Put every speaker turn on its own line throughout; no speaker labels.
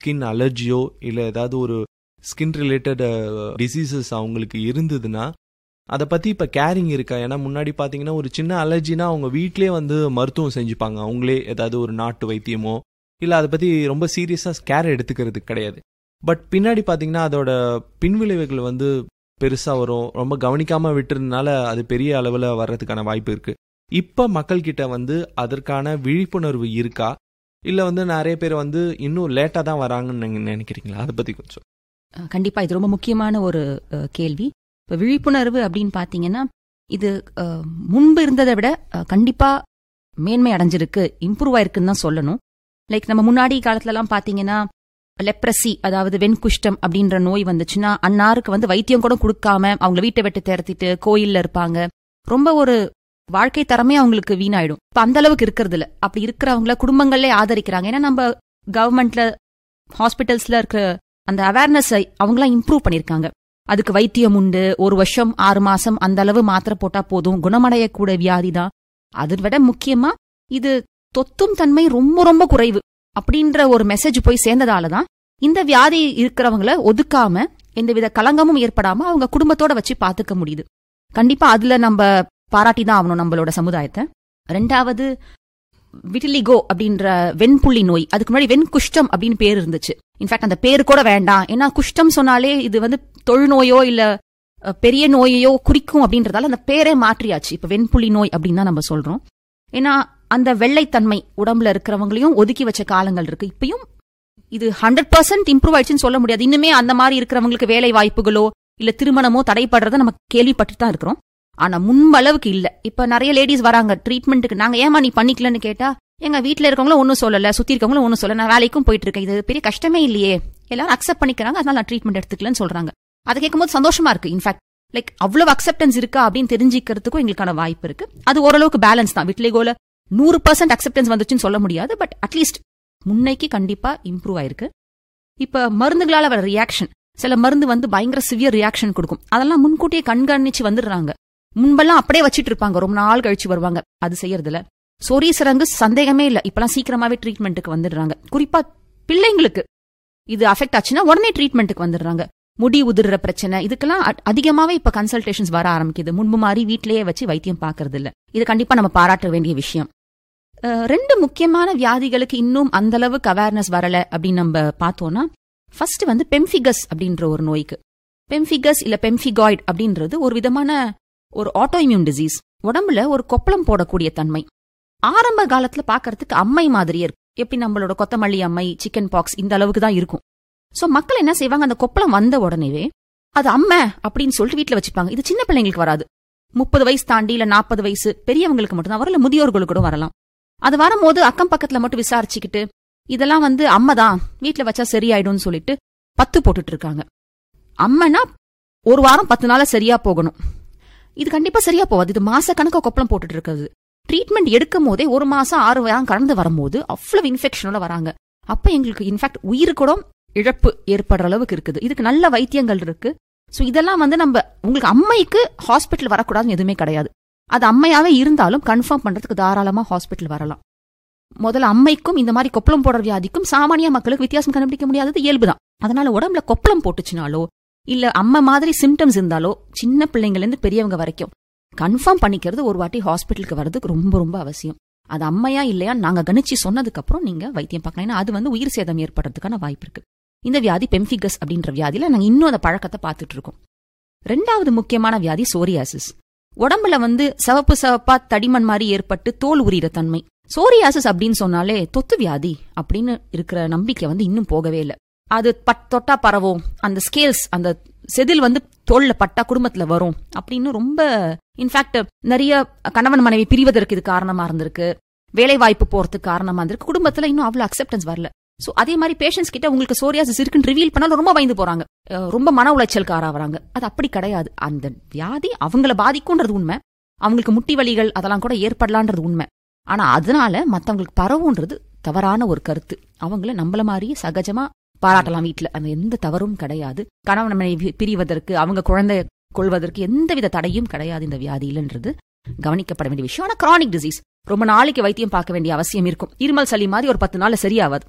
skin அலர்ஜியோ இல்லை ஏதாவது ஒரு ஸ்கின் ரிலேட்டட் டிசீசஸ் அவங்களுக்கு இருந்ததுன்னா அதை பற்றி இப்போ கேரிங் இருக்கா ஏன்னா முன்னாடி பார்த்தீங்கன்னா ஒரு சின்ன அலர்ஜினா அவங்க வீட்டிலே வந்து மருத்துவம் செஞ்சுப்பாங்க அவங்களே ஏதாவது ஒரு நாட்டு வைத்தியமோ இல்லை அதை பற்றி ரொம்ப சீரியஸாக கேர் எடுத்துக்கிறது கிடையாது பட் பின்னாடி பார்த்தீங்கன்னா அதோட பின்விளைவுகள் வந்து பெருசாக வரும் ரொம்ப கவனிக்காமல் விட்டுறதுனால அது பெரிய அளவில் வர்றதுக்கான வாய்ப்பு இருக்குது இப்போ மக்கள்கிட்ட வந்து அதற்கான விழிப்புணர்வு இருக்கா இல்லை வந்து நிறைய பேர் வந்து இன்னும் லேட்டாக தான் வராங்கன்னு நீங்கள் நினைக்கிறீங்களா அதை பற்றி கொஞ்சம்
அஹ் கண்டிப்பா இது ரொம்ப முக்கியமான ஒரு அஹ், கேள்வி இப்ப விழிப்புணர்வு அப்படின்னு பாத்தீங்கன்னா இது அஹ், முன்பு இருந்ததை விட அஹ், கண்டிப்பா மேன்மை அடைஞ்சிருக்கு இம்ப்ரூவ் ஆயிருக்குன்னு தான் சொல்லணும் லைக் நம்ம முன்னாடி காலத்துல எல்லாம் பாத்தீங்கன்னா லெப்ரசி அதாவது வெண்குஷ்டம் அப்படின்ற நோய் வந்துச்சுன்னா அன்னாருக்கு வந்து வைத்தியம் கூட கொடுக்காம அவங்க வீட்டை விட்டு திரத்திட்டு கோயில்ல இருப்பாங்க ரொம்ப ஒரு வாழ்க்கை தரமே அவங்களுக்கு வீணாயிடும் இப்ப அந்த அளவுக்கு இருக்கிறது இல்ல அப்படி இருக்கிறவங்கள குடும்பங்களே ஆதரிக்கிறாங்க ஏன்னா நம்ம கவர்மெண்ட்ல ஹாஸ்பிட்டல்ஸ்ல இருக்கிற அந்த அவேர்னஸ் அவங்களாம் இம்ப்ரூவ் பண்ணிருக்காங்க அதுக்கு வைத்தியம் உண்டு ஒரு வருஷம் ஆறு மாசம் அந்த அளவு மாத்திரை போட்டா போதும் குணமடையக்கூட வியாதி தான் அதை விட முக்கியமா இது தொத்தும் தன்மை ரொம்ப ரொம்ப குறைவு அப்படின்ற ஒரு மெசேஜ் போய் சேர்ந்ததால தான் இந்த வியாதி இருக்கிறவங்கள ஒதுக்காம எந்தவித கலங்கமும் ஏற்படாம அவங்க குடும்பத்தோட வச்சு பாத்துக்க முடியுது கண்டிப்பா அதுல நம்ம பாராட்டி தான் ஆகணும் நம்மளோட சமுதாயத்தை ரெண்டாவது விட்டிலிகோ அப்படின்ற வெண்புள்ளி நோய் அதுக்கு முன்னாடி வெண்குஷ்டம் அப்படின்னு பேர் இருந்துச்சு இன்ஃபேக்ட் அந்த பேர் கூட வேண்டாம் ஏன்னா குஷ்டம் சொன்னாலே இது வந்து தொழுநோயோ இல்ல அஹ், பெரிய நோயையோ குறிக்கும் அப்படின்றதால அந்த பேரே மாற்றியாச்சு இப்ப வெண்புள்ளி நோய் அப்படின்னு தான் நம்ம சொல்றோம் ஏன்னா அந்த வெள்ளைத்தன்மை உடம்புல இருக்கிறவங்களையும் ஒதுக்கி வச்ச காலங்கள் இருக்கு இப்பயும் இது ஹண்ட்ரட் பர்சன்ட் இம்ப்ரூவ் ஆயிடுச்சுன்னு சொல்ல முடியாது இன்னுமே அந்த மாதிரி இருக்கிறவங்களுக்கு வேலை வாய்ப்புகளோ இல்ல திருமணமோ தடைப்படுறத நம்ம கேள்விப்பட்டு தான் இருக்கிறோம் ஆனா முன்பளவுக்கு இல்ல இப்ப நிறைய லேடிஸ் வராங்க ட்ரீட்மெண்ட்டுக்கு நாங்க ஏமா நீ பண்ணிக்கலன்னு கேட்டா எங்க வீட்ல இருக்கவங்களும் ஒன்னும் சொல்லல சுத்தி இருக்கவங்களும் ஒன்னும் சொல்லல நான் வேலைக்கும் போயிட்டு இருக்கேன் இது பெரிய கஷ்டமே இல்லையே எல்லாரும் அக்செப்ட் பண்ணிக்கிறாங்க அதனால நான் ட்ரீட்மெண்ட் எடுத்துக்கலன்னு சொல்றாங்க அதை கேட்கும்போது சந்தோஷமா இருக்கு இன்ஃபேக்ட் லைக் அவ்வளவு அக்செப்டன்ஸ் இருக்கா அப்படின்னு தெரிஞ்சுக்கிறதுக்கும் எங்களுக்கான வாய்ப்பு இருக்கு அது ஓரளவுக்கு பேலன்ஸ் தான் விட்லிகோல நூறு பர்சன்ட் அக்செப்டன்ஸ் வந்துச்சுன்னு சொல்ல முடியாது பட் அட்லீஸ்ட் முன்னைக்கு கண்டிப்பா இம்ப்ரூவ் ஆயிருக்கு இப்ப மருந்துகளால வர ரியாக்ஷன் சில மருந்து வந்து பயங்கர சிவியர் ரியாக்ஷன் கொடுக்கும் அதெல்லாம் முன்கூட்டியே கண்காணிச்சு வந்துடுறாங்க முன்பெல்லாம் அப்படியே வச்சிட்டு இருப்பாங்க ரொம்ப நாள் கழிச்சு வருவாங்க அது செய்யறதுல சொரீசரங்கு சந்தேகமே இல்ல இப்பெல்லாம் சீக்கிரமாவே ட்ரீட்மெண்ட்டுக்கு வந்துடுறாங்க குறிப்பா பிள்ளைங்களுக்கு இது அஃபெக்ட் ஆச்சுன்னா உடனே ட்ரீட்மெண்ட்டுக்கு வந்துடுறாங்க முடி உதிர்ற பிரச்சனை இதுக்கெல்லாம் அ- அதிகமாவே இப்ப கன்சல்டேஷன்ஸ் வர ஆரம்பிக்குது முன்பு மாதிரி வீட்லயே வச்சு வைத்தியம் பாக்குறது இல்ல இது கண்டிப்பா நம்ம பாராட்ட வேண்டிய விஷயம் அஹ், ரெண்டு முக்கியமான வியாதிகளுக்கு இன்னும் அந்த அளவுக்கு அவேர்னஸ் வரல அப்படின்னு நம்ம பார்த்தோம்னா ஃபர்ஸ்ட் வந்து பெம்ஃபிகஸ் அப்படின்ற ஒரு நோய்க்கு பெம்ஃபிகஸ் இல்ல பெம்ஃபிகாய்டு அப்படின்றது ஒரு விதமான ஒரு ஆட்டோஇம்யூன் டிசீஸ் உடம்புல ஒரு கொப்பளம் போடக்கூடிய தன்மை ஆரம்ப காலத்துல பாக்கறதுக்கு அம்மை மாதிரியே இருக்கும் எப்படி நம்மளோட கொத்தமல்லி அம்மை சிக்கன் பாக்ஸ் இந்த அளவுக்கு தான் இருக்கும் சோ மக்கள் என்ன செய்வாங்க அந்த கொப்பளம் வந்த உடனேவே அது அம்மை அப்படின்னு சொல்லிட்டு வீட்ல வச்சுப்பாங்க இது சின்ன பிள்ளைங்களுக்கு வராது முப்பது வயசு தாண்டி இல்ல நாற்பது வயசு பெரியவங்களுக்கு மட்டும்தான் வரல முதியோர்களுக்கு கூட வரலாம் அது வரும்போது அக்கம் பக்கத்துல மட்டும் விசாரிச்சுக்கிட்டு இதெல்லாம் வந்து அம்மை தான் வீட்ல வச்சா சரியாயிடும்னு சொல்லிட்டு பத்து போட்டுட்டு இருக்காங்க அம்மைனா ஒரு வாரம் பத்து நாள சரியா போகணும் இது கண்டிப்பா சரியா போகாது இது மாச கணக்கா கொப்பளம் போட்டுட்டு இருக்கிறது ட்ரீட்மெண்ட் எடுக்கும் போதே ஒரு மாசம் ஆறு வாரம் கடந்து வரும்போது அவ்வளவு இன்ஃபெக்ஷனோட வராங்க அப்ப எங்களுக்கு இன்ஃபேக்ட் உயிர் கூட இழப்பு ஏற்படுற அளவுக்கு இருக்குது இதுக்கு நல்ல வைத்தியங்கள் இருக்கு சோ இதெல்லாம் வந்து நம்ம உங்களுக்கு அம்மைக்கு ஹாஸ்பிட்டல் வரக்கூடாதுன்னு எதுவுமே கிடையாது அது அம்மையாவே இருந்தாலும் கன்ஃபார்ம் பண்றதுக்கு தாராளமா ஹாஸ்பிட்டல் வரலாம் முதல்ல அம்மைக்கும் இந்த மாதிரி கொப்பளம் போடுற வியாதிக்கும் சாமானிய மக்களுக்கு வித்தியாசம் கண்டுபிடிக்க முடியாதது இயல்புதான் அதனால உடம்புல கொப்பளம் போட்டுச்சுனாலோ இல்ல அம்மை மாதிரி சிம்டம்ஸ் இருந்தாலோ சின்ன பிள்ளைங்கள்ல இருந்து பெரியவங்க வரைக்கும் கன்ஃபார்ம் பண்ணிக்கிறது ஒரு வாட்டி ஹாஸ்பிட்டலுக்கு வர்றதுக்கு ரொம்ப ரொம்ப அவசியம் அது அம்மையா இல்லையா நாங்க கணிச்சு சொன்னதுக்கு அப்புறம் நீங்க வைத்தியம் பார்க்கலாம் ஏன்னா அது வந்து உயிர் சேதம் ஏற்படுறதுக்கான வாய்ப்பு இருக்கு இந்த வியாதி பெம்ஃபிகஸ் அப்படின்ற வியாதியில நாங்க இன்னும் அந்த பழக்கத்தை பார்த்துட்டு இருக்கோம் ரெண்டாவது முக்கியமான வியாதி சோரியாசிஸ் உடம்புல வந்து சிவப்பு சிவப்பா தடிமண் மாதிரி ஏற்பட்டு தோல் உரியிற தன்மை சோரியாசிஸ் அப்படின்னு சொன்னாலே தொத்து வியாதி அப்படின்னு இருக்கிற நம்பிக்கை வந்து இன்னும் போகவே இல்லை அது பட் தொட்டா பரவும் அந்த ஸ்கேல்ஸ் அந்த செதில் வந்து தோல்ல பட்டா குடும்பத்துல வரும் அப்படின்னு ரொம்ப இன்ஃபேக்ட் நிறைய கணவன் மனைவி பிரிவதற்கு இது காரணமா இருந்திருக்கு வேலை வாய்ப்பு போறதுக்கு காரணமா இருந்திருக்கு குடும்பத்துல இன்னும் அவ்வளவு அக்செப்டன்ஸ் வரல சோ அதே மாதிரி பேஷண்ட்ஸ் கிட்ட உங்களுக்கு சோரியாசிஸ் இருக்குன்னு ரிவீல் பண்ணாலும் ரொம்ப பயந்து போறாங்க அஹ் ரொம்ப மன உளைச்சலுக்கு ஆறாவறாங்க அது அப்படி கிடையாது அந்த வியாதி அவங்கள பாதிக்கும்ன்றது உண்மை அவங்களுக்கு முட்டி வலிகள் அதெல்லாம் கூட ஏற்படலான்றது உண்மை ஆனா அதனால மத்தவங்களுக்கு பரவுன்றது தவறான ஒரு கருத்து அவங்கள நம்மள மாதிரியே சகஜமா பாராட்டலாம் வீட்ல அந்த எந்த தவறும் கிடையாது கணவன் மனைவி பிரிவதற்கு அவங்க குழந்தை கொள்வதற்கு எந்தவித தடையும் கிடையாது இந்த வியாதியிலன்றது கவனிக்கப்பட வேண்டிய விஷயம் ஆனா கிரானிக் டிசீஸ் ரொம்ப நாளைக்கு வைத்தியம் பார்க்க வேண்டிய அவசியம் இருக்கும் இருமல் சளி மாதிரி ஒரு பத்து நாள்ல சரியாவாது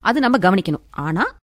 அது நம்ம கவனிக்கணும் ஆனா